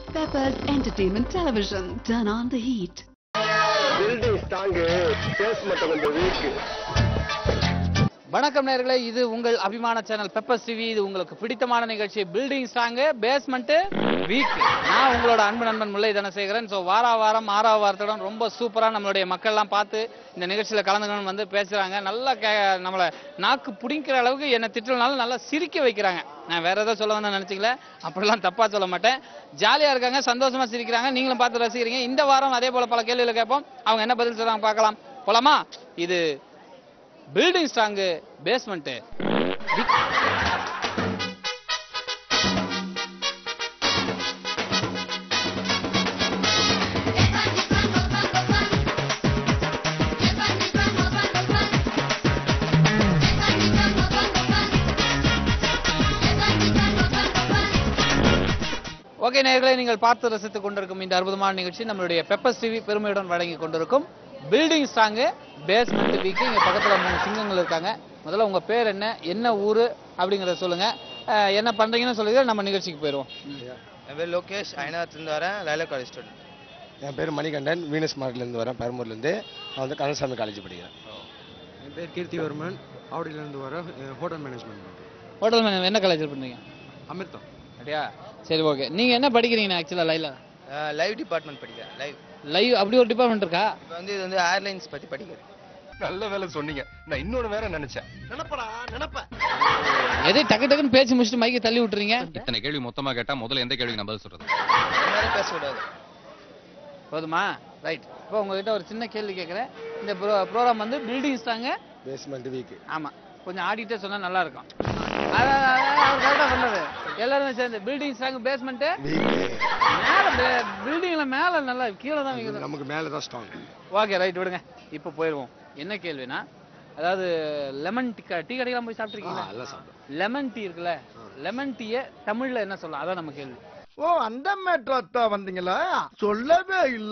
Peppers Entertainment Television. Turn on the heat. Building strong basement கொஞ்சம் weak வணக்கம் நேர்களே இது உங்கள் அபிமான சேனல் பெப்பர் டிவி இது உங்களுக்கு பிடித்தமான நிகழ்ச்சி பில்டிங் ஸ்ட்ராங்கு பேஸ்மெண்ட் வீக் நான் உங்களோட அன்பு நண்பன் முல்லை தனசேகரன் ஸோ வார வாரம் ஆறாவது வாரத்துடன் ரொம்ப சூப்பராக நம்மளுடைய மக்கள்லாம் பார்த்து இந்த நிகழ்ச்சியில் கலந்துக்கணும்னு வந்து பேசுகிறாங்க நல்லா கே நம்மளை நாக்கு பிடிக்கிற அளவுக்கு என்னை திட்டலனாலும் நல்லா சிரிக்க வைக்கிறாங்க நான் வேற ஏதோ சொல்ல வந்து நினச்சிக்கல அப்படிலாம் தப்பாக சொல்ல மாட்டேன் ஜாலியாக இருக்காங்க சந்தோஷமாக சிரிக்கிறாங்க நீங்களும் பார்த்து ரசிக்கிறீங்க இந்த வாரம் அதே போல் பல கேள்விகளை கேட்போம் அவங்க என்ன பதில் சொல்கிறாங்க பார்க்கலாம் போலாமா இது பில்டிங் ஸ்ட்ராங்கு பேஸ்மெண்ட்டு ஓகே நேயர்களே நீங்கள் பார்த்து ரசித்துக் கொண்டிருக்கும் இந்த அற்புதமான நிகழ்ச்சி நம்மளுடைய பெப்பர்ஸ் டிவி பெருமையுடன் வழங்கி கொண்டிருக்கும் பில்டிங் ஸ்ட்ராங்கு பேஸ்மெண்ட் வீக்கு இங்கே பக்கத்தில் மூணு சிங்கங்கள் இருக்காங்க முதல்ல உங்கள் பேர் என்ன என்ன ஊர் அப்படிங்கிறத சொல்லுங்கள் அஹ், என்ன பண்ணுறீங்கன்னு சொல்லுங்க நம்ம நிகழ்ச்சிக்கு போயிடுவோம் என் பேர் லோகேஷ் ஐநாத்துலேருந்து வரேன் லைலா காலேஜ் ஸ்டூடெண்ட் என் பேர் மணிகண்டன் வீனஸ் மார்க்லேருந்து வரேன் பெரம்பூர்லேருந்து நான் வந்து கந்தசாமி காலேஜ் படிக்கிறேன் என் பேர் கீர்த்திவர்மன் ஆவடியிலேருந்து வர ஹோட்டல் மேனேஜ்மெண்ட் பண்ணுறேன் ஹோட்டல் மேனேஜ் என்ன காலேஜ் பண்ணுறீங்க அமிர்தம் அப்படியா சரி ஓகே நீங்கள் என்ன படிக்கிறீங்க ஆக்சுவலாக லைல லைவ் டிபார்ட்மெண்ட் படிக்கிறேன் லைவ் லைவ் அப்படி ஒரு டிபார்ட்மெண்ட் இருக்கா இப்போ வந்து இது வந்து ஏர்லைன்ஸ் பற்றி படிக்கிறேன் நல்ல வேலை சொன்னீங்க நான் இன்னொன்று வேற நினைச்சேன் எதே டக்கு டக்குன்னு பேசி முடிச்சுட்டு மைக்கை தள்ளி விட்டுறீங்க இத்தனை கேள்வி மொத்தமா கேட்டா முதல்ல எந்த கேள்விக்கு நான் பதில் சொல்றது இந்த மாதிரி பேசக்கூடாது போதுமா ரைட் இப்போ உங்ககிட்ட ஒரு சின்ன கேள்வி கேட்குறேன் இந்த ப்ரோ ப்ரோக்ராம் வந்து பில்டிங் ஸ்ட்ராங்கு பேஸ்மெண்ட் வீக்கு ஆமா கொஞ்சம் ஆடிட்டே சொன்னா நல்லா இருக்கும் அதான், அதான், அவர் கரெக்டா பண்ணது எல்லாருமே சேர்ந்து பில்டிங் ஸ்ட்ராங் பேஸ்மெண்ட் வீக்கு மேல பில்டிங்ல மேல நல்லா கீழே தான் வைக்கிறது நமக்கு மேலே தான் ஸ்ட்ராங் ஓகே ரைட் விடுங்க இப்போ போயிடுவோம் என்ன கேள்வினா அதாவது லெமன் டீ டீ கடைக்கெல்லாம் போய் சாப்பிட்ருக்கீங்களா எல்லாம் சாப்பிடும் லெமன் டீ இருக்குல்ல லெமன் டீயை தமிழ்ல என்ன சொல்லலாம் அதான் நம்ம கேள்வி ஓ அந்த மேட்ரா வந்தீங்களா சொல்லவே இல்ல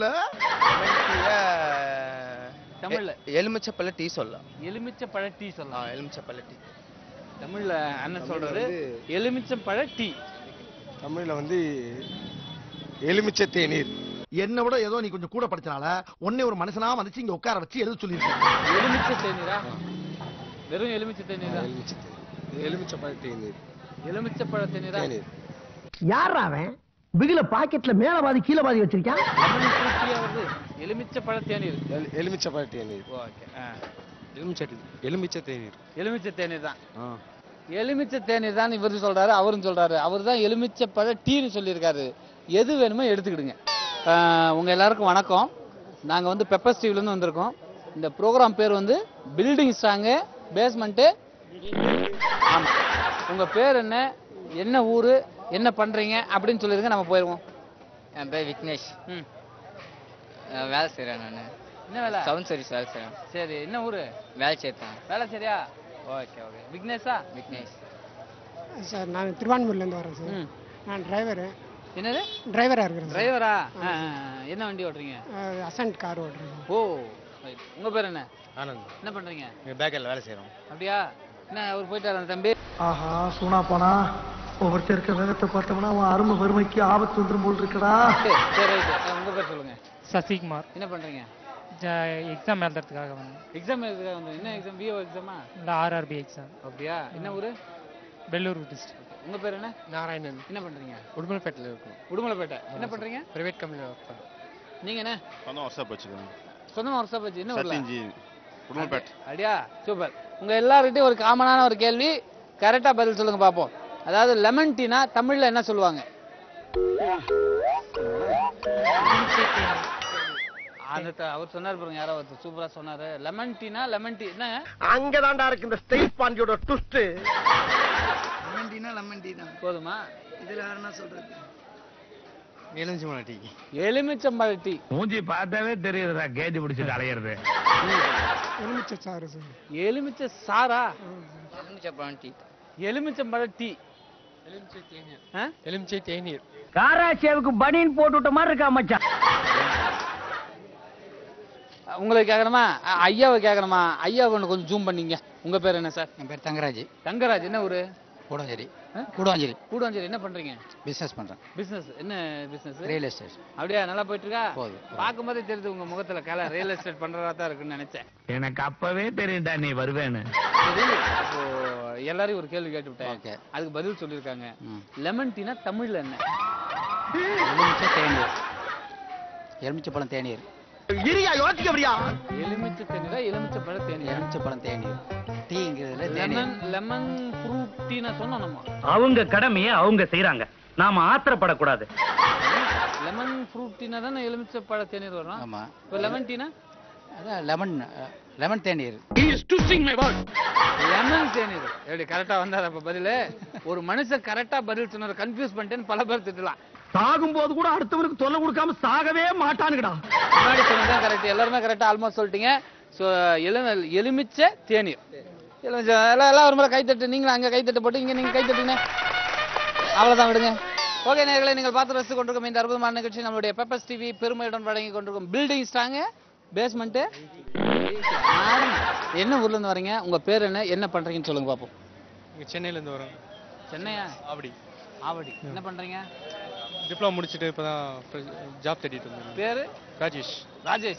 தமிழ்ல எலுமிச்சப்பழ டீ சொல்லலாம் எலுமிச்சை பழ டீ ஆ சொல்லலாம் எலுமிச்சப்பழ டீ தமிழ்ல அண்ணன் சொல்றாரு வந்து- எலுமிச்சை பழ டீ தமிழில் வந்து எலுமிச்சை தேநீர் என்ன விட ஏதோ நீ கொஞ்சம் கூட படிச்சனால உன்னை ஒரு மனுஷனா வந்துச்சு இங்க உட்கார வச்சு எழுத சொல்லியிருக்கேன் எலுமிச்சை தேநீரா வெறும் எலுமிச்சை தேநீரா எலுமிச்சை தேநீர் எலுமிச்சை பழ தேநீர் எலுமிச்சை பழ தேநீரா தேநீர் யாரா அவன் பிகில பாக்கெட்ல மேல பாதி கீழே பாதி வச்சிருக்கான் லெமன் ஃப்ரூட்டியா வருது எலுமிச்சை பழ தேநீர் எல்- எலுமிச்சை பழ தேநீர் ஓகே எலுமிச்சை எலுமிச்சை தேநீர் எலுமிச்சை தேநீர் தான் ஆ எலுமிச்சை தேநீர் தான் இவரு சொல்றாரு அவரும் சொல்றாரு அவர் தான் எலுமிச்சை பழ டீன்னு சொல்லியிருக்காரு எது வேணுமோ எடுத்துக்கிடுங்க ஆஹ் உங்க எல்லாருக்கும் வணக்கம் நாங்க வந்து பெப்பர் ஸ்டீவ்ல இருந்து வந்திருக்கோம் இந்த ப்ரோக்ராம் பேர் வந்து பில்டிங் ஸ்ட்ராங்கு பேஸ்மெண்ட்டு ஆமா உங்க பேர் என்ன என்ன ஊரு என்ன பண்றீங்க அப்படின்னு சொல்லிருங்க நம்ம போயிருவோம் என் பேர் விக்னேஷ் ம் நான் வேலை செய்கிறேன் நான் என்ன வேலை சவுண்ட் சர்வீஸ் வேலை செய்கிறேன் சரி என்ன ஊரு வேலை சேர்த்தேன் வேலை சரியா ஓகே ஓகே விக்னேஷா விக்னேஷ் சார் நான் திருவான்மூர்லேருந்து வரேன் சார் ம் நான் டிரைவரு என்னது டிரைவராக இருக்கிறேன் சார் டிரைவரா என்ன வண்டி ஓட்டுறீங்க அஹ் அசன்ட் கார் ஓட்டுறேன் ஓ right. உங்க பேர் என்ன ஆனந்த் என்ன பண்றீங்க எங்கள் பேக்கரில் வேலை செய்கிறோம் அப்படியா என்ன அவர் போயிட்டாரு அந்த தம்பி ஆஹா சூனா போனா ஒவ்வொருத்தர் இருக்க வேகத்தை பார்த்தோம்னா அவன் அருமை வறுமைக்கு ஆபத்து வந்துடும் போல் இருக்கடா சரி சரி ரைட் உங்க பேர் சொல்லுங்க சசிகுமார் என்ன பண்றீங்க எக்ஸாம் எழுதுறதுக்காக வந்தேன் எக்ஸாம் எழுதுறதுக்காக வந்து என்ன எக்ஸாம் விஓ எக்ஸாமா இல்லை ஆர்ஆர்பி எக்ஸாம் அப்படியா என்ன ஊரு வெள்ளூர் டிஸ்ட்ரிக்ட் உங்க பேர் என்ன நாராயணன் என்ன பண்றீங்க உடுமலைப்பேட்டில் இருக்கும் உடுமலைப்பேட்டை என்ன பண்றீங்க ப்ரைவேட் கம்பெனியில் ஒர்க் பண்ணுறேன் நீங்க என்ன சொந்தம் ஒர்க் ஷாப் வச்சுக்கோங்க சொந்தமா ஒரு வச்சு என்ன ஊர்ல சத்யஞ்சி உடுமல்பேட் அப்படியா சூப்பர் உங்க எல்லார்கிட்டயும் ஒரு காமனான ஒரு கேள்வி கரெக்டா பதில் சொல்லுங்க பாப்போம் அதாவது லெமன் டீனா தமிழ்ல என்ன சொல்லுவாங்க அந்த த- அவர் சொன்னார் பாருங்க யாரோ ஒருத்தர் சூப்பரா சொன்னாரு லெமன் டீனா லெமன் டீ என்ன அங்கதான்டா இருக்கு இந்த ஸ்டேட் பாண்டியோட ட்விஸ்ட் லெமன் டீனா லெமன் டீ தான் போதுமா இதில் வேறு என்ன சொல்கிறது எலுமிச்சை டீ எலுமிச்சம்பழ டீ மூஞ்சி பார்த்தாவே தெரியுதுடா கேஜி பிடிச்சிட்டு அலையிறது எலுமிச்சை சாறு சார் எலுமிச்சை சாரா எலுமிச்சப்பழம் டீ எலுமிச்சம்பழ டீ ஆ? எலுமிச்சை தேநீர் காராசேவுக்கு பனியன் போட்டு விட்ட மாதிரி இருக்கா மச்சான் உங்களுக்கு கேட்கணுமா அ- ஐயாவை கேட்கணுமா ஐயா கொண்டு கொஞ்சம் ஜூம் பண்ணீங்க உங்க பேர் என்ன சார் என் பேர் தங்கராஜ் தங்கராஜ் என்ன ஊரு கூடாஞ்சேரி கூடாஞ்சேரி கூடாஞ்சேரி என்ன பண்றீங்க பிஸ்னஸ் பண்ணுறேன் பிசினஸ் என்ன பிசினஸ் ரியல் எஸ்டேட் அப்படியா நல்லா போயிட்டு இருக்கா போகுது. பார்க்கும்போதே தெரியுது உங்க முகத்துல கலை ரியல் எஸ்டேட் பண்றதா தான் இருக்குன்னு நினைச்சேன் எனக்கு அப்பவே தெரியும்டா நீ வருவேன்னு சரி இப்போ எல்லாரையும் ஒரு கேள்வி கேட்டு விட்டேன் ஓகே அதுக்கு பதில் சொல்லியிருக்காங்க ம் லெமன் டீனா தமிழ்ல என்ன எலுமிச்சை தேநீர் எலுமிச்சை பழம் தேநீர் இரியா யோசிக்க முடியா எலுமிச்சை தேநீரா எலுமிச்சை பழ தேநீரா எலுமிச்சை பழம் தேநீர் டீங்கிறதுல தேநீர் லெமன் லெமன் ஃப்ரூட் டீனா சொன்னோம் நம்ம அவங்க கடமையை அவங்க செய்யறாங்க நாம ஆத்திரப்படக்கூடாது லெமன் ஃப்ரூட் டீனா தானே எலுமிச்சை பழ தேநீர் வரும் ஆமாம் இப்போ லெமன் டீனா அதான் லெமன் லெமன் தேநீர் லெமன் தேநீர் எப்படி கரெக்டா வந்தாரு அப்ப பதிலு ஒரு மனுஷன் கரெக்டா பதில் சொன்னார் கன்ஃபியூஸ் பண்ணிட்டேன்னு பல பேர் திட்டலாம் சாகும்போது கூட அடுத்தவனுக்கு தொல்லை கொடுக்காம சாகவே மாட்டானுங்கடா முன்னாடி சொன்னதான் கரெக்ட் எல்லாருமே கரெக்டா ஆல்மோஸ்ட் சொல்லிட்டீங்க ஸோ எலு எலுமிச்சை தேநீர் எலுமிச்சை எல்லாம் எல்லாம் ஒரு முறை கைத்தட்டு நீங்களும் அங்கே கைத்தட்டு போட்டு இங்கே நீங்கள் கைத்தட்டுங்க அவ்வளோதான் விடுங்க ஓகே நேர்களை நீங்கள் பார்த்து ரசித்து கொண்டிருக்கும் இந்த அற்புதமான நிகழ்ச்சி நம்மளுடைய பெப்பர்ஸ் டிவி பெருமையுடன் வழங்கி கொண்டிருக்கும் பில்டிங் ஸ்ட்ராங்கு பேஸ்மெண்ட்டு என்ன ஊர்ல இருந்து வரீங்க உங்க பேர் என்ன என்ன பண்றீங்கன்னு சொல்லுங்க பாப்போம் இங்கே சென்னையிலேருந்து வரோம் சென்னையா அப்படி ஆவடி என்ன பண்றீங்க டிப்ளமோ முடிச்சுட்டு இப்போ தான் ஜாப் தேடிட்டு இருந்தேன் பேரு ராஜேஷ் ராஜேஷ்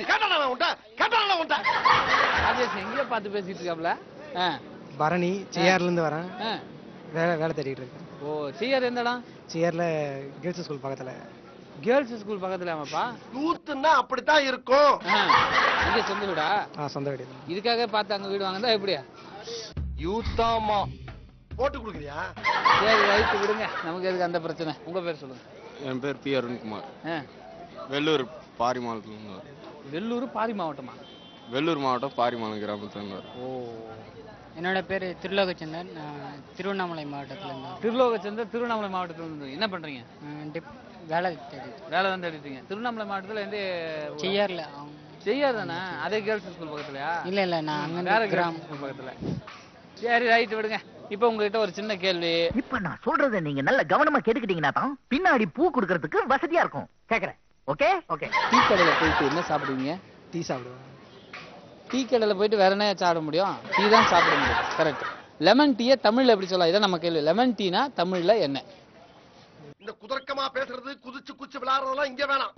ராஜேஷ் எங்கேயோ பார்த்து பேசிட்டு இருக்காப்ல ஆ பரணி சிஆர்லேருந்து வரேன் ஆ வேலை வேலை தேடிட்டு இருக்கேன் ஓ சிஆர் எந்த இடம் சிஆரில் கேர்ள்ஸ் ஸ்கூல் பக்கத்தில் கேர்ள்ஸ் ஸ்கூல் பக்கத்துல ஆமாப்பா யூத்துன்னா அப்படித்தான் இருக்கும் ஆ, இங்க சொந்த வீடா ஆ சொந்த வீடு இதுக்காக பார்த்து அங்க வீடு வாங்குதா எப்படியா யூத்தாமா போட்டு கொடுக்குறியா சரி ரைட்டு விடுங்க நமக்கு எதுக்கு அந்த பிரச்சனை உங்க பேர் சொல்லுங்க என் பேர் பி அருண்குமார் ஆ, வெள்ளூர் பாரி மாவட்டத்துலேருந்து வரேன் வெள்ளூர் பாரி மாவட்டமா வெள்ளூர் மாவட்டம் பாரிமாலம் கிராமத்துலேருந்து வரேன் ஓ என்னோட பேர் திருலோகச்சந்தன் நான் திருவண்ணாமலை மாவட்டத்துலேருந்து திருலோகச்சந்தர் திருவண்ணாமலை மாவட்டத்துல இருந்து என்ன பண்றீங்க டிப் வேலை தேடி வேலை தான் தேடிட்டீங்க திருவண்ணாமலை மாவட்டத்துல எந்த செய்யார்ல செய்யார் தானே அதே கேர்ள்ஸ் ஸ்கூல் பக்கத்துலயா இல்லை இல்லை நான் வேற அங்கே கிராம ஸ்கூல் பக்கத்துல சரி ரைட் விடுங்க இப்போ உங்ககிட்ட ஒரு சின்ன கேள்வி இப்ப நான் சொல்றதை நீங்க நல்ல கவனமா கேட்டுக்கிட்டீங்கன்னா தான் பின்னாடி பூ கொடுக்கறதுக்கு வசதியா இருக்கும் கேக்குறேன் ஓகே ஓகே டீ கடையில போயிட்டு என்ன சாப்பிடுவீங்க டீ சாப்பிடுவேன் டீ கடையில போயிட்டு வேற என்ன சாப்பிட முடியும் டீ தான் சாப்பிட முடியும் கரெக்ட் லெமன் டீயை தமிழ்ல எப்படி சொல்லலாம் இதான் நம்ம கேள்வி லெமன் டீனா தமிழ்ல என்ன இந்த குதர்க்கமா பேசுறது குதிச்சு குச்சி விளையாடுறதெல்லாம் இங்க வேணாம்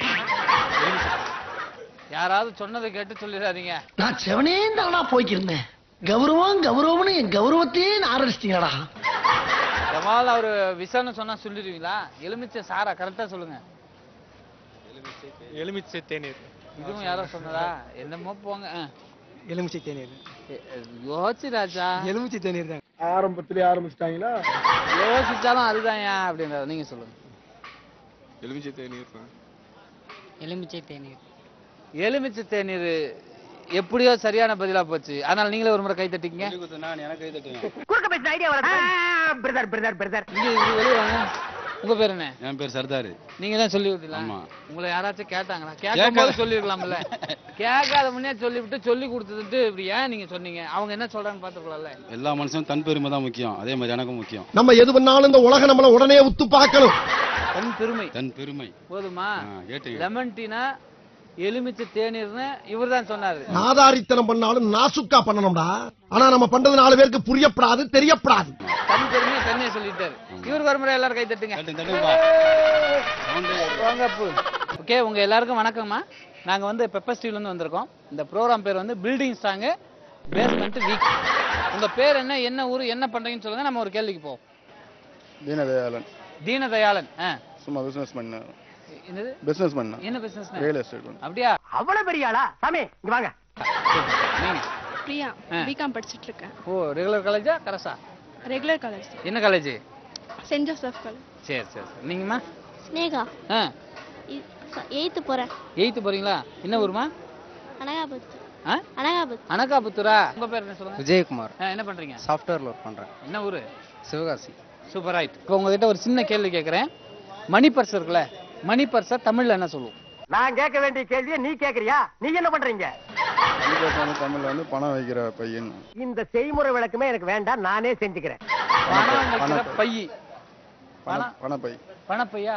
யாராவது சொன்னதை கேட்டு சொல்லிடாதீங்க நான் செவனே தானா போய்க்கிருந்தேன் கௌரவம் கௌரவம்னு என் கௌரவத்தையே ஆரம்பிச்சிட்டீங்கடா எவால் அவர் விசான்னு சொன்னா சொல்லிடுவீங்களா எலுமிச்சை சாரா கரெக்டா சொல்லுங்க எலுமிச்சை தேநீர் இதுவும் யாரோ சொன்னதா என்னமோ போங்க ஆ. எலுமிச்சை தேநீர் எ- எ- யோசி ராஜா எலுமிச்சை தேநீர் தான் ஆரம்பத்திலே ஆரம்பிச்சிட்டாங்களா யோசிச்சாலும் அதுதான் ஏன் அப்படின்றத நீங்க சொல்லுங்க எலுமிச்சை தேநீர் தான் எலுமிச்சை தேநீர் எலுமிச்சை தேநீர் எப்படியோ சரியான பதிலா போச்சு அதனால நீங்களே ஒரு முறை கை தட்டிக்கங்க குறுக்க பேசின ஐடியா வர பிரதர் பிரதர் பிரதர் இங்க இங்க வெளிய வாங்க உங்க பேர் என்ன என் பேர் சர்தார் நீங்க தான் சொல்லி விட்டீங்களா ஆமா. உங்களை யாராச்சும் கேட்டாங்களா கேட்கும் போது சொல்லிருக்கலாம்ல கேட்காத முன்னே சொல்லிவிட்டு சொல்லி கொடுத்துட்டு இப்படி ஏன் நீங்க சொன்னீங்க அவங்க என்ன சொல்றாங்கன்னு பாத்துக்கலாம்ல எல்லா மனுஷனும் தன் பெருமை தான் முக்கியம் அதே மாதிரி எனக்கும் முக்கியம் நம்ம எது பண்ணாலும் இந்த உலகம் நம்மள உடனே உத்து பார்க்கணும் தன் பெருமை தன் பெருமை போதுமா ஆ, கேட்டீங்க லெமன் டீனா எலுமிச்சை தேநீர்னு இவர் தான் சொன்னாரு நாதாரித்தனம் பண்ணாலும் நாசுக்கா பண்ணணும்டா ஆனா நம்ம பண்றது நாலு பேருக்கு புரியப்படாது தெரியப்படாது தன் பெருமையை தண்ணியை சொல்லிட்டாரு இவருக்கு ஒரு முறை எல்லாரும் கை தட்டுங்க தட்டு, தட்டுப்பா. சவுண்டே வாங்க அப்பு ஓகே உங்க எல்லாருக்கும் வணக்கம்மா நாங்க வந்து பெப்பர் ஸ்டீல் இருந்து வந்திருக்கோம் இந்த ப்ரோக்ராம் பேர் வந்து பில்டிங் ஸ்ட்ராங்கு பேஸ்மெண்ட் வீக் உங்க பேர் என்ன என்ன ஊர் என்ன பண்றீங்கன்னு சொல்லுங்க நம்ம ஒரு கேள்விக்கு போவோம் தீனதயாளன் தீனதயாளன் ஆ சும்மா பிசினஸ் பண்ண என்னது பிசினஸ் பண்ண என்ன பிசினஸ் ரியல் எஸ்டேட் அப்படியா அவ்வளவு பெரிய ஆளா சாமி இங்க வாங்க நீங்க பிரியா ஆ. பிகாம் படிச்சுட்டு இருக்கேன் ஓ ரெகுலர் காலேஜா கரசா ரெகுலர் காலேஜ் என்ன காலேஜ் சென்ட் ஜோசப் காலேஜ் சரி சரி சரி நீங்கம்மா ஸ்னேகா ஆ எயித்து போறேன் எயித்து போறீங்களா என்ன ஊருமா அனகாபத் ஆ அனகாபத் அனகாபுத்தூரா உங்க பேர் என்ன சொல்லுங்க விஜயகுமார் ஆ, என்ன பண்றீங்க சாஃப்ட்வேரில் ஒர்க் பண்ணுறேன் என்ன ஊரு சிவகாசி சூப்பர் ரைட் இப்போ உங்ககிட்ட ஒரு சின்ன கேள்வி கேட்குறேன் மணி பர்ஸ் இருக்குல்ல மணி பர்ஸை தமிழ்ல என்ன சொல்லுவோம் நான் கேட்க வேண்டிய கேள்வியை நீ கேக்குறியா நீ என்ன பண்றீங்க தமிழ்ல வந்து பணம் வைக்கிற பையன் இந்த செய்முறை விளக்கமே எனக்கு வேண்டாம் நானே செஞ்சுக்கிறேன் பணம் வைக்கிற பை பணம் பணப்பை பணப்பையா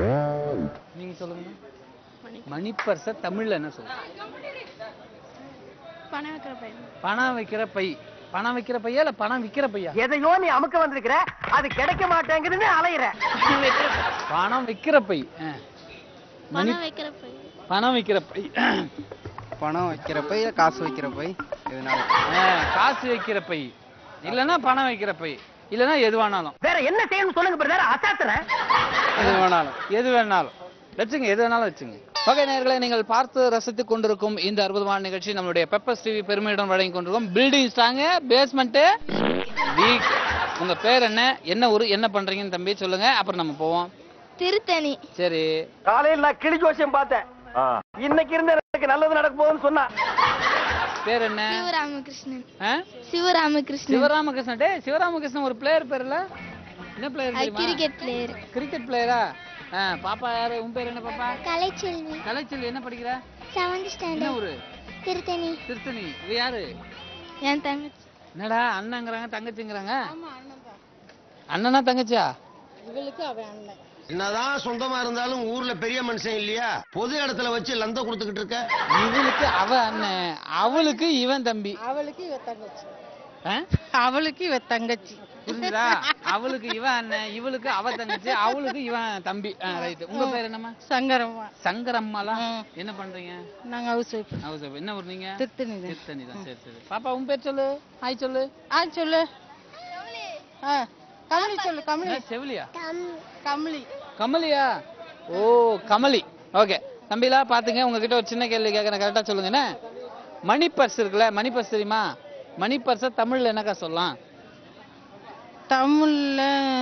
நீங்க சொல்லுங்க மணி பர்ஸை தமிழ்ல என்ன சொல்லுவோம் பணம் வைக்கிற பையன் பணம் வைக்கிற பை பணம் வைக்கிற பையா இல்ல பணம் விக்கிற பையா எதையோ நீ அமுக்க வந்திருக்கிற அது கிடைக்க மாட்டேங்குதுன்னு அலையிற பணம் விக்கிற பை ஆ. மணி பணம் வைக்கிற பை பணம் விக்கிற பை பணம் வைக்கிற பை காசு வைக்கிற பை எதனால ஆ, காசு வைக்கிற பை இல்லனா பணம் வைக்கிற பை இல்லனா எது வேணாலும் வேற என்ன செய்யணும் சொல்லுங்க பிரதர் அசாத்துறேன் எது வேணாலும் எது வேணாலும் வச்சுங்க எது வேணாலும் வச்சுங்க ஓகே நேயர்களே நீங்கள் பார்த்து ரசித்துக் கொண்டிருக்கும் இந்த அற்புதமான நிகழ்ச்சி நம்மளுடைய பெப்பர்ஸ் டிவி பெருமையுடன் வழங்கி கொண்டிருக்கும் பில்டிங் ஸ்ட்ராங்கு பேஸ்மெண்ட் வீக் உங்க பேர் என்ன என்ன ஊர் என்ன பண்றீங்கன்னு தம்பி சொல்லுங்க அப்புறம் நம்ம போவோம் திருத்தணி சரி காலையில் நான் கிளி ஜோசியம் பார்த்தேன் இன்னைக்கு இருந்து எனக்கு நல்லது நடக்க போகுதுன்னு சொன்னா பேர் என்ன சிவராமகிருஷ்ணன் ஆ? சிவராமகிருஷ்ணன் சிவராமகிருஷ்ணன் டே சிவராமகிருஷ்ணன் ஒரு பிளேயர் பேர்ல என்ன பிளேயர் தெரியுமா கிரிக்கெட் பிளேயர் கிரிக்கெட் பிளேயரா பாப்பா யாரு உன் பேர் என்ன பாப்பா கலைச்செல்வி கலைச்செல்வி என்ன படிக்கிற செவன்த் என்ன ஸ்டாண்டர்ட் ஊரு திருத்தணி திருத்தணி இது யாரு என் தங்கச்சி என்னடா அண்ணங்கிறாங்க தங்கச்சிங்கிறாங்க அண்ணனா தங்கச்சியா இவளுக்கு அவன் அண்ணன் என்னதான் சொந்தமா இருந்தாலும் ஊர்ல பெரிய மனுஷன் இல்லையா பொது இடத்துல வச்சு லந்த கொடுத்துக்கிட்டு இருக்க இவளுக்கு அவ அண்ணன் அவளுக்கு இவன் தம்பி அவளுக்கு இவ தங்கச்சி ஆ? அவளுக்கு இவ தங்கச்சி புரிஞ்சுதா அவளுக்கு இவன் அண்ணன் இவளுக்கு அவ தங்கச்சி அவளுக்கு இவன் தம்பி ரைட் உங்க பேர் என்னம்மா சங்கரம்மா சங்கரம்மாலாம் என்ன பண்றீங்க நாங்க ஹவுஸ் ஒய்ஃப் ஹவுஸ் ஒய்ஃப். என்ன ஊர் நீங்க திருத்தணி தான். திருத்தணி தான் சரி சரி பாப்பா உன் பேர் சொல்லு ஹாய் சொல்லு ஆ சொல்லு ஆ கமலி சொல்லு கமலி என்ன, செவிலியா கமலி கமலியா ஓ கமலி ஓகே தம்பிலா பாத்துங்க உங்ககிட்ட ஒரு சின்ன கேள்வி கேட்கறேன் கரெக்டா சொல்லுங்க என்ன மணி பர்ஸ் இருக்குல்ல மணி பர்ஸ் தெரியுமா மணி பர்ஸ தமிழ்ல என்னக்கா சொல்லலாம் தமிழ்ல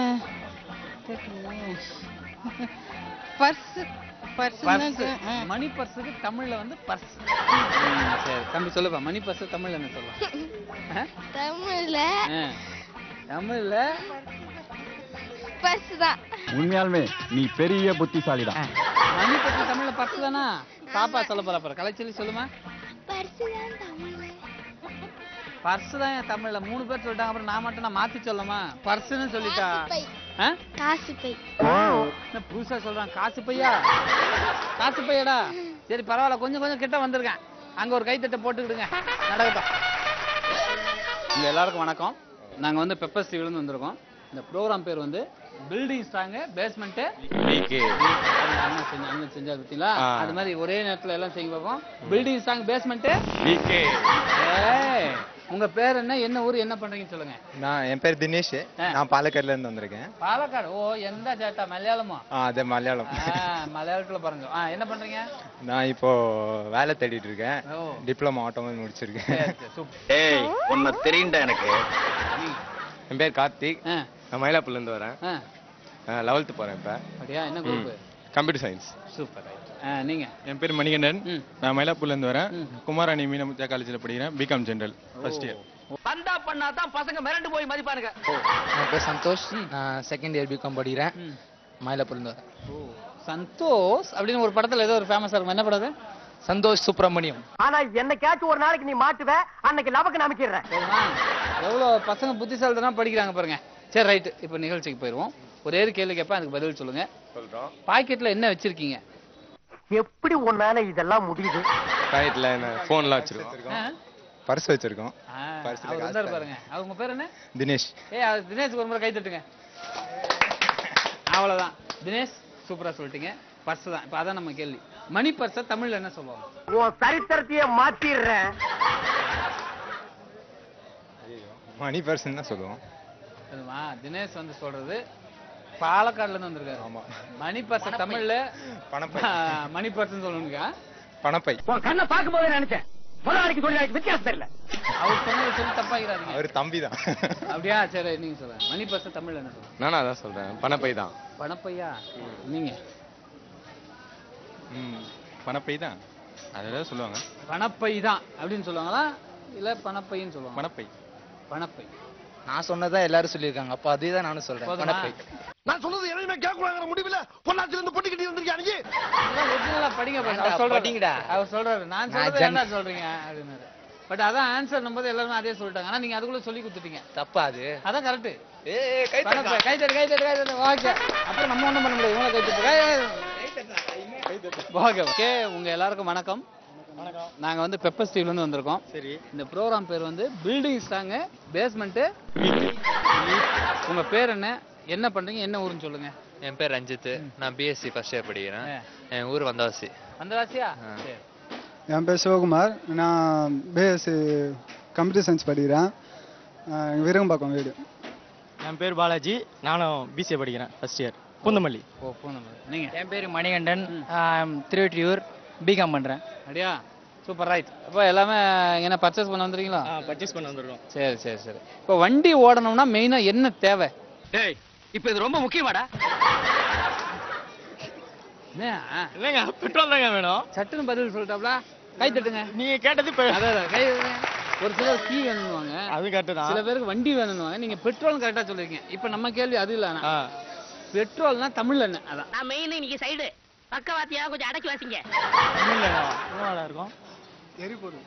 பர்ஸ் பர்ஸ் பர்ஸ் மணி பர்ஸுக்கு தமிழ்ல வந்து பர்ஸ் சரி தம்பி சொல்லுப்பா மணி பர்ஸ் தமிழ்ல என்ன சொல்லலாம் ஆ? தமிழ்ல ஆ. தமிழ்ல பர்ஸ் தான் உண்மையாலுமே நீ பெரிய புத்திசாலிதான் மணி பர்ஸ் தமிழ்ல பர்ஸ் தானா பாப்பா சொல்ல போறா பாரு கலைச்சொல்லி சொல்லுமா பர்ஸ் தான் தமிழ்ல பர்ஸ் தான் என் தமிழ்ல மூணு பேர் சொல்லிட்டாங்க அப்புறம் நான் மட்டும் நான் மாத்தி சொல்லமா பர்ஸ்னு சொல்லிட்டா பை ஆ? காசு பை என்ன புதுசா சொல்றான் காசு பையா காசு பையடா சரி பரவாயில்ல கொஞ்சம் கொஞ்சம் கிட்ட வந்திருக்கேன் அங்க ஒரு கைத்தட்டை போட்டுக்கிடுங்க நடக்கட்டும் உங்க எல்லாருக்கும் வணக்கம் நாங்க வந்து பெப்பர் இருந்து வந்திருக்கோம் இந்த ப்ரோக்ராம் பேர் வந்து பில்டிங் ஸ்ட்ராங்கு பேஸ்மெண்ட் அண்ணன் செஞ்ச அண்ணன் செஞ்சார் பார்த்தீங்களா அது மாதிரி ஒரே நேரத்துல எல்லாம் செய்ய பார்ப்போம் பில்டிங் ஸ்ட்ராங் பேஸ்மெண்ட் உங்க பேர் என்ன என்ன ஊர் என்ன பண்றீங்கன்னு சொல்லுங்க நான் என் பேர் தினேஷ் நான் பாலக்காடுல இருந்து வந்திருக்கேன் பாலக்காடு ஓ எந்த சேட்டா மலையாளமா ஆ அதே மலையாளம் ஆ, மலையாளத்துல பாருங்க ஆ என்ன பண்றீங்க நான் இப்போ வேலை தேடிட்டு இருக்கேன் ஓ டிப்ளமோ ஆட்டோமொபைல் முடிச்சிருக்கேன் சரி, சரி, சூப்பர் ஏய் உன்னை தெரியுண்டா எனக்கு என் பேர் கார்த்திக் ஆ, நான் மயிலாப்பூர்ல இருந்து வரேன் ஆ, லெவல்த்து போறேன் இப்போ அப்படியா என்ன group computer science super right ஆ நீங்க என் பேர் மணிகண்டன் ம். நான் மயிலாப்பூர்ல இருந்து வரேன் ம். குமாராணி மீனமுத்தியா காலேஜில் படிக்கிறேன் பிகாம் ஜெனரல் ஃபர்ஸ்ட் இயர் வந்தா பண்ணா தான் பசங்க மிரண்டு போய் மதிப்பானுங்க என் பேர் சந்தோஷ் நான் செகண்ட் இயர் பிகாம் படிக்கிறேன் ம். மயிலாப்பூர்ல இருந்து வரேன் ஓ சந்தோஷ் அப்படின்னு ஒரு படத்துல ஏதோ ஒரு ஃபேமஸா இருக்கும் என்ன படம் அது சந்தோஷ் சுப்பிரமணியம் ஆனா என்னைக்காச்சும் ஒரு நாளைக்கு நீ மாட்டுவ அன்னைக்கு நமக்கு நம்பிக்கிறேன் போதுமா எவ்வளோ பசங்க புத்திசாலித்தனம் படிக்கிறாங்க பாருங்க சரி ரைட்டு இப்போ நிகழ்ச்சிக்கு போயிடுவோம் ஒரே ஒரு கேள்வி கேட்பேன் அதுக்கு பதில் சொல்லுங்க சொல்றோம் பாக்கெட்ல என்ன வச்சிருக்கீங்க எப்படி உன்னால இதெல்லாம் முடியுது பாக்கெட்ல ஃபோன்லாம் வச்சிருக்கோம் ஆ? பர்ஸ் வச்சிருக்கோம் ஆ, பர்ஸ்ல அவர் காசு வந்தாரு பாருங்க. பாருங்க அவர் உங்க பேர் என்ன தினேஷ் ஏய் அது தினேஷ்க்கு ஒரு முறை கை தட்டுங்க அவ்வளவுதான் தினேஷ் சூப்பரா சொல்லிட்டீங்க பர்ஸ் தான் இப்போ அதான் நம்ம கேள்வி மணி பர்ஸை தமிழ்ல என்ன சொல்லுவாங்க உன் சரித்திரத்தையே மாத்திடுறேன் மணி பர்சன் தான் சொல்லுவோம் தெரியுமா தினேஷ் வந்து சொல்றது பாலக்காடுல இருந்து வந்திருக்காரு ஆமா மணி பர்ஸ் தமிழ்ல பணப்பை ஆ, மணி பர்ஸ்னு சொல்லணுங்க பணப்பை உன் கண்ணை பார்க்கும் போதே நினைச்சேன் முதலாளிக்கு தொழிலாளிக்கு வித்தியாசம் தெரியல அவர் சொன்னதை சொல்லி தப்பாக்கிறாதீங்க அவர் தம்பி தான் அப்படியா சரி நீங்க சொல்லுங்க மணி பர்ஸ் தமிழ்ல என்ன சொல்லுங்க நானும் அதான் சொல்றேன் பணப்பை தான் பணப்பையா நீங்க ம் பணப்பை தான் அதெல்லாம் சொல்லுவாங்க பணப்பை தான் அப்படின்னு சொல்லுவாங்களா இல்ல பணப்பைன்னு சொல்லுவாங்க பணப்பை பணப்பை நான் சொன்னதான் எல்லாரும் சொல்லியிருக்காங்க அப்போ அதே தான் நானும் சொல்றேன் போதுமா? பணப்பை நான் சொன்னது எதையுமே கேட்கக்கூடாங்கிற முடிவுல பொள்ளாச்சில இருந்து பொட்டிக்கிட்டு இருந்திருக்கியா நீ இதெல்லாம் original ஆ படிங்க பாருங்க. அவர் ஏன்டா, சொல்றாரு. படிங்கடா. அவர் சொல்றாரு நான் நான் சொல்றது ஜன்- என்ன சொல்றீங்க அப்படின்னாரு பட் அதான் ஆன்சர் நம்பது எல்லாரும் அதே சொல்லிட்டாங்க ஆனா நீங்க அதுக்குள்ள சொல்லி கொடுத்துட்டீங்க தப்பா அது அதான் கரெக்ட் ஏ கை பணப்பை கை தட்டு கை தட்டு கை தட்டு ஓகே அப்புறம் நம்ம ஒண்ணும் பண்ண முடியாது இவங்க கை தட்டு ஓகே ஓகே உங்க எல்லாருக்கும் வணக்கம் நாங்க வந்து பெப்பர் ஸ்டீவ்ல இருந்து வந்திருக்கோம் சரி இந்த ப்ரோக்ராம் பேர் வந்து பில்டிங் ஸ்ட்ராங் பேஸ்மெண்ட் உங்க பேர் என்ன என்ன பண்றீங்க என்ன ஊருன்னு சொல்லுங்க என் பேர் ரஞ்சித் நான் பிஎஸ்சி ஃபர்ஸ்ட் இயர் படிக்கிறேன் என் ஊர் வந்தவாசி வந்தவாசியா சரி என் பேர் சிவகுமார் நான் பிஎஸ்சி கம்ப்யூட்டர் சயின்ஸ் படிக்கிறேன் எங்கள் விருகம்பாக்கம் வீடு என் பேர் பாலாஜி நானும் பிசிஏ படிக்கிறேன் ஃபர்ஸ்ட் இயர் பூந்தமல்லி ஓ பூந்தமல்லி நீங்க என் பேர் மணிகண்டன் ஆம், திருவொற்றியூர் பிகாம் பண்ணுறேன் அப்படியா சூப்பர் ரைட் அப்போ எல்லாமே என்ன பர்ச்சேஸ் பண்ண வந்துருக்கீங்களா பர்ச்சேஸ் பண்ண வந்திருக்கோம் சரி சரி சரி இப்போ வண்டி ஓடணும்னா மெயினா என்ன தேவை டேய் இப்போ இது ரொம்ப முக்கியமாடா இல்லைங்க பெட்ரோல் தாங்க வேணும் சட்டுன்னு பதில் சொல்லிட்டாப்ல கை தட்டுங்க நீங்க கேட்டது இப்ப அதான் அதான், கை தட்டுங்க. ஒரு சிலர் கீ வேணும்னுவாங்க அது கரெக்ட் தான் சில பேருக்கு வண்டி வேணும்னுவாங்க நீங்க பெட்ரோல் கரெக்டா சொல்லிருக்கீங்க இப்போ நம்ம கேள்வி அது இல்ல ஆனா பெட்ரோல்னா தமிழ்ல என்ன அதான் நான் மெயின் இன்னைக்கு சைடு பக்கவாத்தியா கொஞ்சம் அடக்கி வாசிங்க தமிழ்நாடா இருக்கும் எரிபொருள்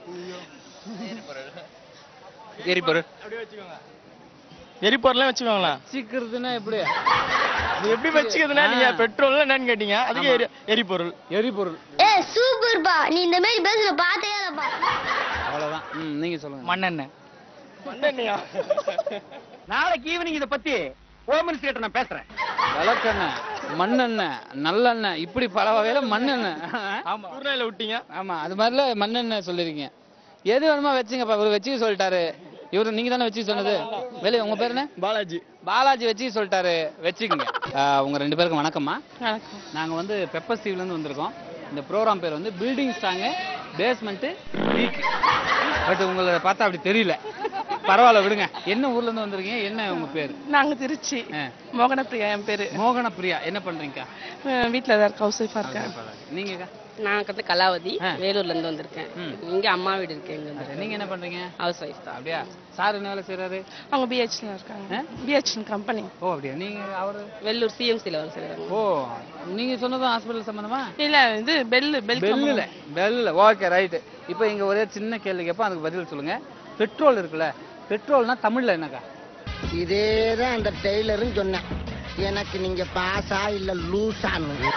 எரிபொருள் அப்படியே வச்சுக்கோங்க எரிபொருளே வச்சுக்கோங்களேன் வச்சுக்கிறதுனா எப்படி அது எப்படி வச்சுக்கிறதுனா நீங்க பெட்ரோல் என்னன்னு கேட்டீங்க அதுக்கு எரி- எரிபொருள் எரிபொருள் ஏ சூப்பர்பா நீ இந்த மாதிரி பேசுற பார்த்தே இல்லப்பா அவ்வளவுதான் ம் நீங்க சொல்லுங்க மண்ணெண்ணெய் மண்ணெண்ணையா நாளைக்கு ஈவினிங் இத பத்தி ஹோம் மினிஸ்டர் நான் பேசுறேன் விளக்கெண்ணெய் மண்ணெண்ணெய் நல்லெண்ணெய் இப்படி பல வகையில மண்ணெண்ணெய் ஆமா குருணையில விட்டீங்க ஆமா அது மாதிரில மண்ணெண்ணெய் சொல்லிருக்கீங்க எது வேணுமா வச்சுங்கப்பா இவர் வச்சுக்க சொல்லிட்டாரு இவரு நீங்க தானே வச்சுக்க சொன்னது வெளியே உங்க பேர் என்ன பாலாஜி பாலாஜி வச்சுக்க சொல்லிட்டாரு வச்சுக்கோங்க ஆஹ் உங்க ரெண்டு பேருக்கும் வணக்கம்மா வணக்கம் நாங்க வந்து பெப்பர் ஸ்டீவ்ல இருந்து வந்திருக்கோம் இந்த ப்ரோக்ராம் பேர் வந்து building strong basement weak but உங்களை பார்த்தா அப்படி தெரியல பரவாயில்ல விடுங்க என்ன ஊர்ல இருந்து வந்திருக்கீங்க என்ன உங்க பேர் நாங்க திருச்சி மோகனப்பிரியா என் பேரு மோகன பிரியா என்ன பண்றீங்கக்கா அஹ் வீட்ல தான் இருக்க ஹவுஸ் ஒய்ஃபா இருக்கேன் நீங்கக்கா நான் வந்து கலாவதி ஆ. வேலூர்ல இருந்து வந்திருக்கேன் இங்க அம்மா வீடு இருக்கு இங்க வந்து நீங்க என்ன பண்றீங்க ஹவுஸ் ஒய்ஃப் தான் அப்படியா சார் என்ன வேலை செய்யறாரு அவங்க பிஹெச்ல இருக்காங்க பிஹெச் கம்பெனி ஓ அப்படியா நீங்க அவரு வெள்ளூர் சிஎம்சில வேலை செய்யறாங்க ஓ நீங்க சொன்னதும் ஹாஸ்பிடல் சம்பந்தமா இல்ல இது பெல் பெல் பெல்லுல பெல்லுல ஓகே ரைட் இப்போ இங்க ஒரே சின்ன கேள்வி கேட்போம் அதுக்கு பதில் சொல்லுங்க பெட்ரோல் இருக்குல்ல பெட்ரோல்னா தமிழ்ல என்னக்கா இதேதான் அந்த டெய்லரும் சொன்னேன் எனக்கு நீங்க பாஸா இல்ல லூசான்னு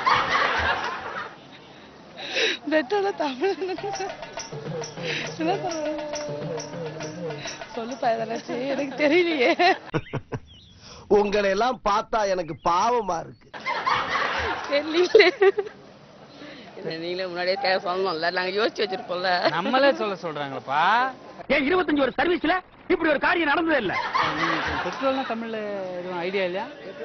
பெட்ரோல தமிழ் என்ன சொல்றது? சொல்லுப்பா இதெல்லாம் எனக்கு தெரியலையே உங்களை எல்லாம் பார்த்தா எனக்கு பாவமா இருக்கு தெரியல நீங்களே முன்னாடியே தேவை சொல்லணும்ல நாங்க யோசிச்சு வச்சிருப்போம்ல நம்மளே சொல்ல சொல்றாங்களப்பா ஏன் இருபத்தஞ்சு ஒரு சர்வீஸ்ல இப்படி ஒரு காரியம் நடந்ததே இல்ல பெட்ரோல்னா தமிழ்ல எதுவும் ஐடியா இல்லையா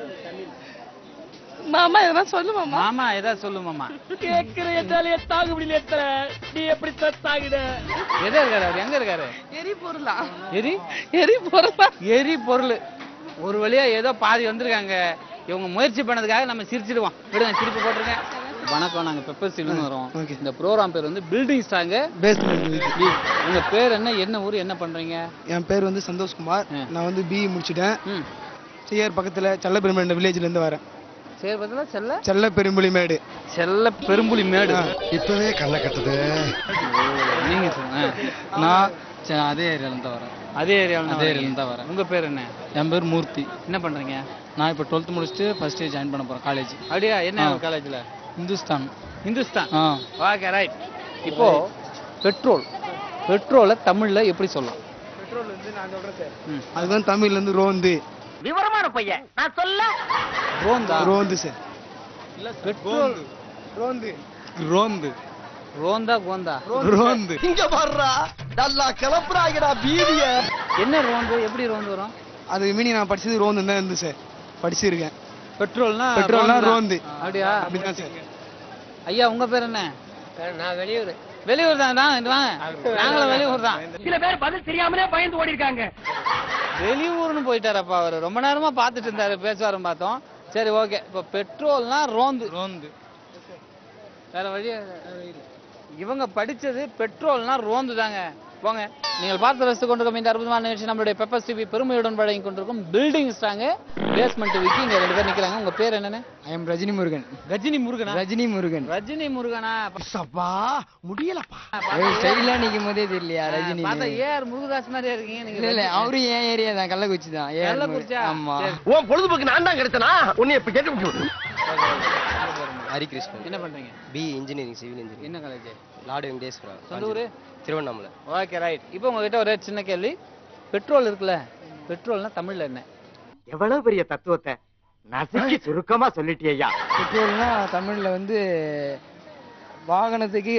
மாமா இதெல்லாம் சொல்லு மாமா மாமா ஏதாவது சொல்லு மாமா கேக்குற என்னால தாங்க முடியல எத்தனை நீ எப்படி தாங்கிட எதை இருக்காரு அவர் எங்க இருக்காரு எரிபொருளா எரி எரிபொருளா எரி பொருள் ஒரு வழியா ஏதோ பாதி வந்திருக்காங்க இவங்க முயற்சி பண்ணதுக்காக நம்ம சிரிச்சிடுவோம் விடுங்க சிரிப்பு போட்டுருங்க வணக்கம் நாங்க பெப்பர் ஸ்டீல்னு வரோம் இந்த ப்ரோக்ராம் பேர் வந்து பில்டிங் ஸ்ட்ராங் பேஸ்மெண்ட் உங்க பேர் என்ன என்ன ஊர் என்ன பண்றீங்க என் பேர் வந்து சந்தோஷ்குமார் நான் வந்து பிஇ முடிச்சிட்டேன் சிஆர் பக்கத்தில் செல்லப்பெருமேடு வில்லேஜ்ல இருந்து வரேன் சரி பார்த்தா செல்ல செல்ல பெரும்புலி மேடு செல்ல பெரும்புலி மேடு இப்பவே கண்ணை கட்டுது நீங்க சொல்லுங்க நான் சரி, அதே ஏரியாலேருந்து வரேன் அதே ஏரியாவில் அதே ஏரியாலேருந்து தான் வரேன் உங்க பேர் என்ன என் பேர் மூர்த்தி என்ன பண்றீங்க நான் இப்போ டுவெல்த் முடிச்சுட்டு ஃபர்ஸ்ட் இயர் ஜாயின் பண்ண போகிறேன் காலேஜ் அப்படியா என்ன ஆ. காலேஜ்ல இந்துஸ்தான் இந்துஸ்தான் ஆ ஓகே ரைட் இப்போ பெட்ரோல் பெட்ரோலை தமிழ்ல எப்படி சொல்லலாம் பெட்ரோல் வந்து நான் சொல்றேன் சார் அது வந்து தமிழ்ல இருந்து ரோந்து விவரமான பையன் நான் சொல்ல ரோந்தா ரோந்து சார் பெட்ரோல் ரோந்து ரோந்து ரோந்தா கோந்தா ரோந்து இங்க வர்றா நல்லா கிளப்புறாங்கடா பீதிய என்ன ரோந்து எப்படி ரோந்து வரும் அது மினி நான் படிச்சது ரோந்து தான் இருந்து சார் படிச்சிருக்கேன் பெட்ரோல்னா பெட்ரோல்னா ரோந்து தான். ரோந்து அப்படியா அப்படிதான் சார் ஐயா உங்க பேர் என்ன நான் வெளியூர் வெளியூர் தான் தான் இங்க வாங்க நாங்களும் வெளியூர் தான் சில பேர் பதில் தெரியாமலே பயந்து ஓடி இருக்காங்க வெளியூர்னு போயிட்டாரப்பா அவர் ரொம்ப நேரமா பார்த்துட்டு இருந்தாரு பேசுவாருன்னு பார்த்தோம் சரி ஓகே இப்போ பெட்ரோல்னா ரோந்து ரோந்து வேற வழி இவங்க படிச்சது பெட்ரோல்னா ரோந்து தாங்க போங்க நீங்கள் பார்த்து ரசித்து கொண்டிருக்கும் இந்த அற்புதமான நிகழ்ச்சி நம்மளுடைய பெப்பர் டிவி பெருமையுடன் வழங்கி கொண்டிருக்கும் பில்டிங் ஸ்ட்ராங்கு பேஸ்மெண்ட் விக்கி இங்க ரெண்டு பேர் நிக்கிறாங்க உங்க பேர் என்னன்னு ஐ எம் ரஜினி முருகன் ரஜினி முருகனா ரஜினி முருகன் ரஜினி முருகனா சப்பா முடியலப்பா ஸ்டைலா நிக்கும் போதே தெரியலையா ரஜினி பார்த்தா ஏஆர் முருகதாஸ் மாதிரியே இருக்கீங்க நீங்க இல்ல இல்ல அவரும் ஏன் ஏரியா தான் கள்ளக்குறிச்சி தான் ஏன் கள்ளக்குறிச்சியா? ஆமா சரி. உன் பொழுதுபோக்கு நான் தான் கிடைச்சனா உன்னை இப்ப கேட்டு ஹரிகிருஷ்ணன் என்ன பண்றீங்க பி இன்ஜினியரிங் சிவில் இன்ஜினியரிங் என்ன காலேஜ் லார்டு வெங்கடேஸ்வரா சொந்த ஊரு திருவண்ணாமலை ஓகே ரைட் இப்போ உங்ககிட்ட ஒரு சின்ன கேள்வி பெட்ரோல் இருக்குல்ல பெட்ரோல்னா தமிழ்ல என்ன எவ்வளவு பெரிய தத்துவத்தை நசுக்கி சுருக்கமா சொல்லிட்டியா பெட்ரோல்னா தமிழ்ல வந்து வாகனத்துக்கு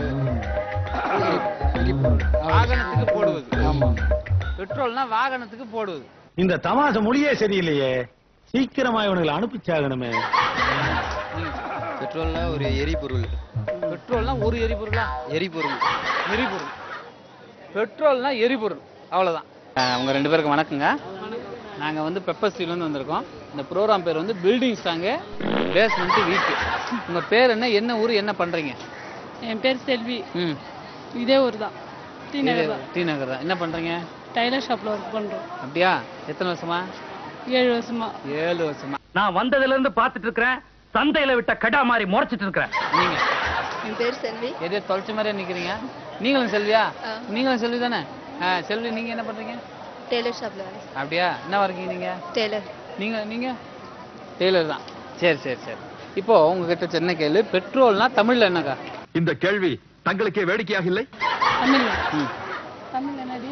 வாகனத்துக்கு போடுவது ஆமா பெட்ரோல்னா வாகனத்துக்கு போடுவது இந்த தமாச மொழியே சரியில்லையே சீக்கிரமா இவனுங்களை அனுப்பிச்சாகணுமே பெட்ரோல்னா ஒரு எரிபொருள் பெட்ரோல்னா ஒரு எரிபொருளா எரிபொருள் எரிபொருள் பெட்ரோல்னா எரிபொருள் அவ்வளவுதான் அஹ் உங்க ரெண்டு பேருக்கு வணக்கங்க நாங்க வந்து பெப்பர் ஸ்டீல்லேருந்து வந்திருக்கோம் இந்த ப்ரோக்ராம் பேர் வந்து பில்டிங் ஸ்டாங்கு பேஸ்மெண்ட் வீக்கு உங்க பேர் என்ன என்ன ஊர் என்ன பண்றீங்க என் பேர் செல்வி ம் இதே ஊர் தான் டி நகர் தான் டி நகர் தான் என்ன பண்றீங்க டைலர் ஷாப்ல ஒர்க் பண்றோம் அப்படியா எத்தனை வருஷமா ஏழு வருஷமா ஏழு வருஷமா நான் வந்ததுல இருந்து பாத்துட்டு இருக்கிறேன் சந்தையில விட்ட கடா மாதிரி முறைச்சிட்டு இருக்கிறேன் நீங்க என் பேர் செல்வி எதே தொலைச்ச மாதிரியே நிக்கிறீங்க நீங்களும் செல்வியா ஆ. நீங்களும் செல்வி தானே ஆ செல்வி நீங்க என்ன பண்றீங்க டெய்லர் ஷாப்ல வேலை அப்படியா என்ன இருக்கீங்க நீங்க டெய்லர் நீங்க நீங்க டெய்லர் தான் சரி சரி சரி இப்போ உங்ககிட்ட சின்ன கேள்வி பெட்ரோல்னா தமிழ்ல என்னக்கா இந்த கேள்வி தங்களுக்கே வேடிக்கையாக இல்லை தமிழ்ல தமிழ்ல என்னடி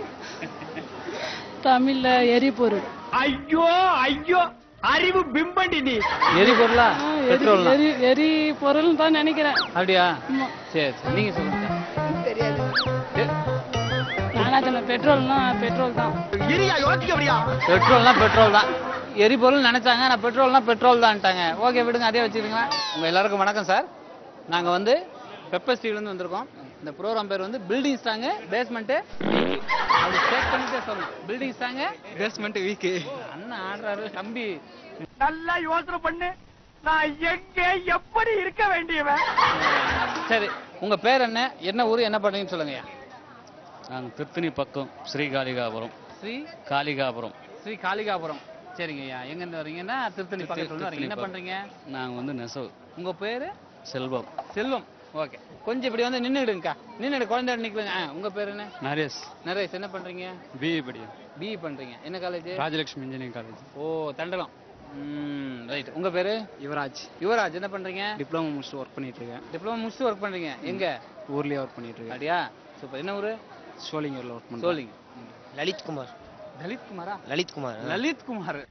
தமிழ்ல எரிபொருள் ஐயோ ஐயோ அறிவு பிம்பண்டி நீ எரிபொருளா ஆ, எரி- பெட்ரோல்னா எரி எரிபொருள் தான் நினைக்கிறேன் அப்படியா ஆமா. சரி சரி நீங்க சொல்லுங்க தெரியாது நானா சொன்ன பெட்ரோல்னா பெட்ரோல் தான் இரியா யோசிக்க முடியா பெட்ரோல்னா பெட்ரோல் தான் எரிபொருள் நினைச்சாங்க நான் பெட்ரோல்னா பெட்ரோல் தான்ட்டாங்க ஓகே விடுங்க அதே வச்சுருங்க உங்க எல்லாருக்கும் வணக்கம் சார் நாங்க வந்து பெப்பர் ஸ்டீல்லேருந்து வந்திருக்கோம் இந்த ப்ரோக்ராம் பேர் வந்து பில்டிங் ஸ்டாங்கு பேஸ்மெண்ட்டு அப்படி செக் பண்ணிட்டே சொல்லணும் பில்டிங் ஸ்டாங்கு பேஸ்மெண்ட் வீக்கு அண்ணன் ஆடுறாரு தம்பி நல்லா யோசனை பண்ணு நான் எங்க எப்படி இருக்க வேண்டியவன் சரி உங்க பேர் என்ன என்ன ஊர் என்ன பண்றீங்கன்னு சொல்லுங்கய்யா நாங்கள் திருத்தணி பக்கம் ஸ்ரீகாளிகாபுரம் ஸ்ரீ காளிகாபுரம் ஸ்ரீ காளிகாபுரம் சரிங்க ஐயா எங்கேருந்து வரீங்கன்னா திருத்தணி பக்கத்துல இருந்து வரீங்க என்ன பண்றீங்க நாங்கள் வந்து நெசவு உங்க பேரு செல்வம் செல்வம் ஓகே கொஞ்சம் இப்படி வந்து நின்னுடுங்கக்கா நின்னுடு குழந்தை நிக்கலுங்க ஆ, உங்க பேர் என்ன நரேஷ் நரேஷ் என்ன பண்றீங்க பிஇ படிக்கிறேன் பிஇ பண்றீங்க என்ன காலேஜ் ராஜலட்சுமி இன்ஜினியரிங் காலேஜ் ஓ தண்டலம் ம் ரைட் உங்க பேரு யுவராஜ் யுவராஜ் என்ன பண்றீங்க டிப்ளமோ முடிச்சுட்டு ஒர்க் பண்ணிட்டு இருக்கேன் டிப்ளமோ முடிச்சு ஒர்க் பண்றீங்க எங்க ஊர்லயே ஒர்க் பண்ணிட்டு இருக்கேன் அப்படியா சூப்பர் என்ன ஊரு சோழிங்கர்ல ஒர்க் பண்றேன் சோலிங்க லலித் குமார் லலித் குமாரா லலித் குமார் லலித் குமார்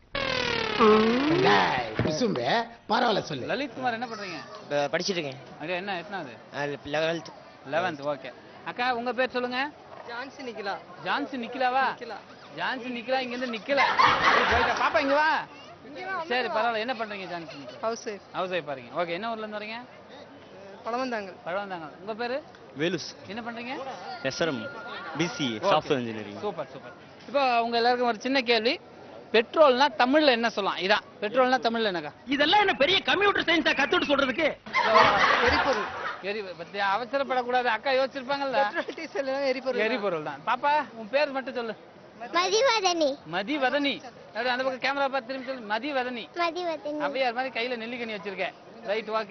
குசும்பு பரவாயில்ல சொல்லு லலித் குமார் என்ன பண்றீங்க படிச்சிட்டு இருக்கேன் அப்படியா என்ன எத்தனாவது லெவல்த் லெவன்த் ஓகே அக்கா உங்க பேர் சொல்லுங்க ஜான்சி நிக்கலா ஜான்சி நிக்கலாவா நிக்கலா. ஜான்சி நிக்கலா இங்க இருந்து நிக்கல அப்படி போயிட்டா பாப்பா இங்க வா சரி பரவாயில்ல என்ன பண்றீங்க ஜான்சி நிக்கலா ஹவுஸ் ஒய்ஃப் ஹவுஸ் ஒய்ஃப் பாருங்க ஓகே என்ன ஊர்ல இருந்து வரீங்க பழவந்தாங்கல் பழவந்தாங்க உங்க பேரு வேலுஸ் என்ன பண்றீங்க எஸ்ஆர்எம் பிசி Okay. Software engineering super super இப்போ உங்க எல்லாருக்கும் ஒரு சின்ன கேள்வி பெட்ரோல்னா தமிழ்ல என்ன சொல்லலாம் இதான் பெட்ரோல்னா தமிழ்ல என்னக்கா இதெல்லாம் என்ன பெரிய கம்ப்யூட்டர் சயின்ஸா கத்துட்டு சொல்றதுக்கு எரிபொருள் எரி பத்தி அவசரப்படக்கூடாது அக்கா யோசிச்சிருப்பாங்கல்ல பெட்ரோல் டீசல் எரிபொருள் எரிபொருள் தான் பாப்பா உன் பேர் மட்டும் சொல்லு மதிவதனி மதிவதனி அப்படி அந்த பக்கம் கேமரா பார்த்து திரும்பி சொல்லு மதிவதனி மதிவதனி அவையார் மாதிரி கையில நெல்லிக்கனி வச்சிருக்கேன் ரைட் ஓகே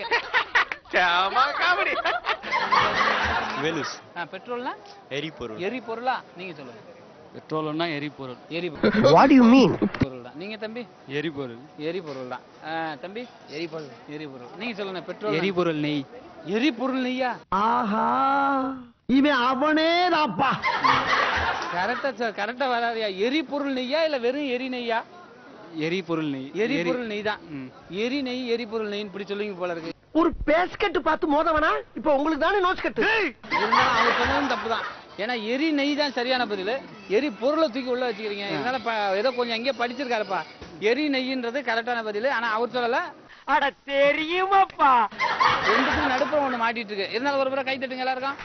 வேலுஸ் பெட்ரோல்னா எரிபொருள் எரிபொருளா நீங்க சொல்லுங்க பெட்ரோல்னா எரிபொருள் எரிபொருள் வாட் யூ மீன் பொருள் தான் நீங்க தம்பி எரிபொருள் எரிபொருள் தான் ஆ, தம்பி எரிபொருள் எரிபொருள் நீங்க சொல்லுங்க பெட்ரோல் எரிபொருள் நெய் எரிபொருள் நெய்யா ஆஹா இவன் அவனே தான்ப்பா கரெக்டா சார் கரெக்டா வராதியா எரிபொருள் நெய்யா இல்ல வெறும் எரி நெய்யா எரிபொருள் நெய் எரிபொருள் நெய் தான் எரி நெய் எரிபொருள் நெய்ன்னு இப்படி சொல்லுவீங்க போல இருக்கு ஒரு பேஸ்கட் பார்த்து மோதவனா இப்ப உங்களுக்கு தானே நோட்ஸ் கட்டு இருந்தாலும் அவங்க சொன்னதும் தப்பு தான் ஏன்னா எரி நெய் தான் சரியான பதில் எரி பொருளை தூக்கி உள்ள வச்சுக்கிறீங்க இதனால ப- ஏதோ கொஞ்சம் எங்கேயோ படிச்சிருக்காருப்பா எரி நெய்ன்றது கரெக்டான பதில் ஆனா அவர் சொல்லல அட தெரியுமாப்பா ரெண்டுக்கும் நடுப்புறம் ஒண்ணு மாட்டிட்டு இருக்கு இருந்தாலும் ஒரு முறை கை தட்டுங்க எல்லாருக்கும்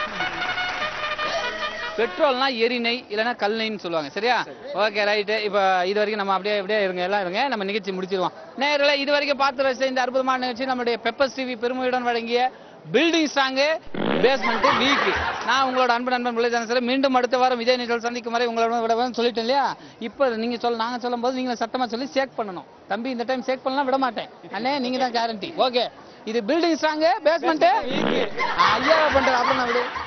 பெட்ரோல்னா எரி நெய் இல்லைன்னா கல் நெய்ன்னு சொல்லுவாங்க சரியா ஓகே ரைட்டு இப்போ இது வரைக்கும் நம்ம அப்படியே அப்படியே இருங்க எல்லாம் இருங்க நம்ம நிகழ்ச்சி முடிச்சிருவோம் நேரில் இது வரைக்கும் பார்த்து ரசித்த இந்த அற்புதமான நிகழ்ச்சி நம்மளுடைய பெப்பர் டிவி பெருமையுடன் வழங்கிய பில்டிங் ஸ்ட்ராங்கு பேஸ்மெண்ட் வீக் நான் உங்களோட அன்பு நண்பன் முல்லைதான சார் மீண்டும் அடுத்த வாரம் இதே நிகழ்ச்சி சந்திக்கும் வரை உங்களோட விட சொல்லிட்டேன் இல்லையா இப்போ நீங்க சொல்ல நாங்க சொல்லும் போது நீங்க சட்டமா சொல்லி சேக் பண்ணணும் தம்பி இந்த டைம் சேக் பண்ணலாம் விட மாட்டேன் அண்ணே நீங்க தான் கேரண்டி ஓகே இது பில்டிங் ஸ்ட்ராங்கு பேஸ்மெண்ட் ஐயா பண்ற அப்புறம் நான் விடு